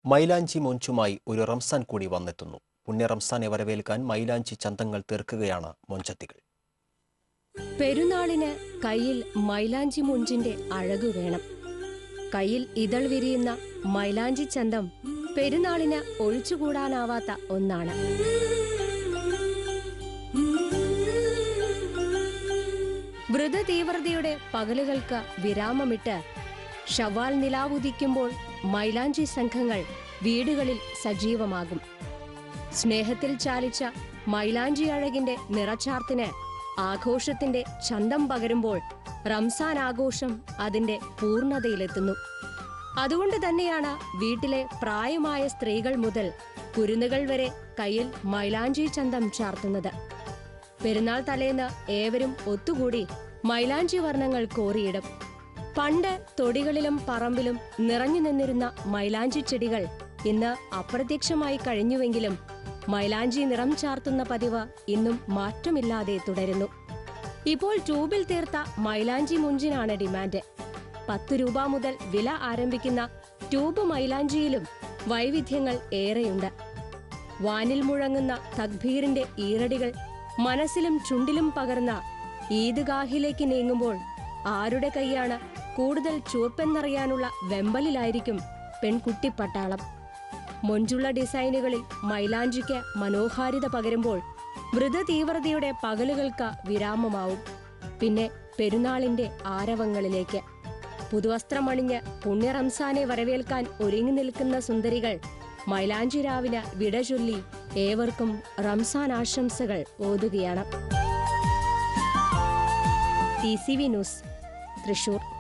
മൈലാഞ്ചി മൊഞ്ചുമായി ഒരു റംസാൻ കൂടി വന്നെത്തുന്നു പുണ്യ റംസാനെ വരവേൽക്കാൻ മൈലാഞ്ചി ചന്തങ്ങൾ തീർക്കുകയാണ് മൊഞ്ചത്തികൾ പെരുന്നാളിന് കയ്യിൽ മൈലാഞ്ചി മുഞ്ചിന്റെ അഴകു വേണം കയ്യിൽ ഇതൾ വിരിയുന്ന മൈലാഞ്ചി ചന്തം പെരുന്നാളിന് ഒഴിച്ചുകൂടാനാവാത്ത ഒന്നാണ് വൃതതീവ്രതയുടെ പകലുകൾക്ക് വിരാമമിട്ട് ഷവാൽ നിലാവുദിക്കുമ്പോൾ മൈലാഞ്ചി സംഘങ്ങൾ വീടുകളിൽ സജീവമാകും സ്നേഹത്തിൽ ചാലിച്ച മൈലാഞ്ചി അഴകിന്റെ നിറച്ചാർത്തിന് ആഘോഷത്തിന്റെ ചന്തം പകരുമ്പോൾ റംസാൻ ആഘോഷം അതിന്റെ പൂർണ്ണതയിലെത്തുന്നു അതുകൊണ്ട് തന്നെയാണ് വീട്ടിലെ പ്രായമായ സ്ത്രീകൾ മുതൽ കുരുന്നുകൾ വരെ കയ്യിൽ മൈലാഞ്ചി ചന്തം ചാർത്തുന്നത് പെരുന്നാൾ തലേന്ന് ഏവരും ഒത്തുകൂടി മൈലാഞ്ചി വർണ്ണങ്ങൾ കോറിയിടും പണ്ട് തൊടികളിലും പറമ്പിലും നിറഞ്ഞു നിന്നിരുന്ന മൈലാഞ്ചി ചെടികൾ ഇന്ന് അപ്രത്യക്ഷമായി കഴിഞ്ഞുവെങ്കിലും മൈലാഞ്ചി നിറം ചാർത്തുന്ന പതിവ് ഇന്നും മാറ്റമില്ലാതെ തുടരുന്നു ഇപ്പോൾ ട്യൂബിൽ തീർത്ത മൈലാഞ്ചി മുഞ്ചിനാണ് ഡിമാൻഡ് പത്ത് രൂപ മുതൽ വില ആരംഭിക്കുന്ന ട്യൂബ് മൈലാഞ്ചിയിലും വൈവിധ്യങ്ങൾ ഏറെയുണ്ട് വാനിൽ മുഴങ്ങുന്ന തക്ബീറിന്റെ ഈറടികൾ മനസ്സിലും ചുണ്ടിലും പകർന്ന ഈദ്ഗാഹിലേക്ക് നീങ്ങുമ്പോൾ ആരുടെ കൈയാണ് കൂടുതൽ ചുവപ്പെന്നറിയാനുള്ള വെമ്പലിലായിരിക്കും പെൺകുട്ടിപ്പട്ടാളം മൊഞ്ചുള്ള ഡിസൈനുകളിൽ മൈലാഞ്ചിക്ക് മനോഹാരിത പകരുമ്പോൾ വൃതതീവ്രതയുടെ പകലുകൾക്ക് വിരാമമാവും പിന്നെ പെരുന്നാളിന്റെ ആരവങ്ങളിലേക്ക് പുതുവസ്ത്രമണിഞ്ഞ് പുണ്യ റംസാനെ വരവേൽക്കാൻ ഒരുങ്ങി നിൽക്കുന്ന സുന്ദരികൾ മൈലാഞ്ചി രാവിന് വിട ചൊല്ലി ഏവർക്കും റംസാൻ ആശംസകൾ ഓതുകയാണ് T C V news Thrissur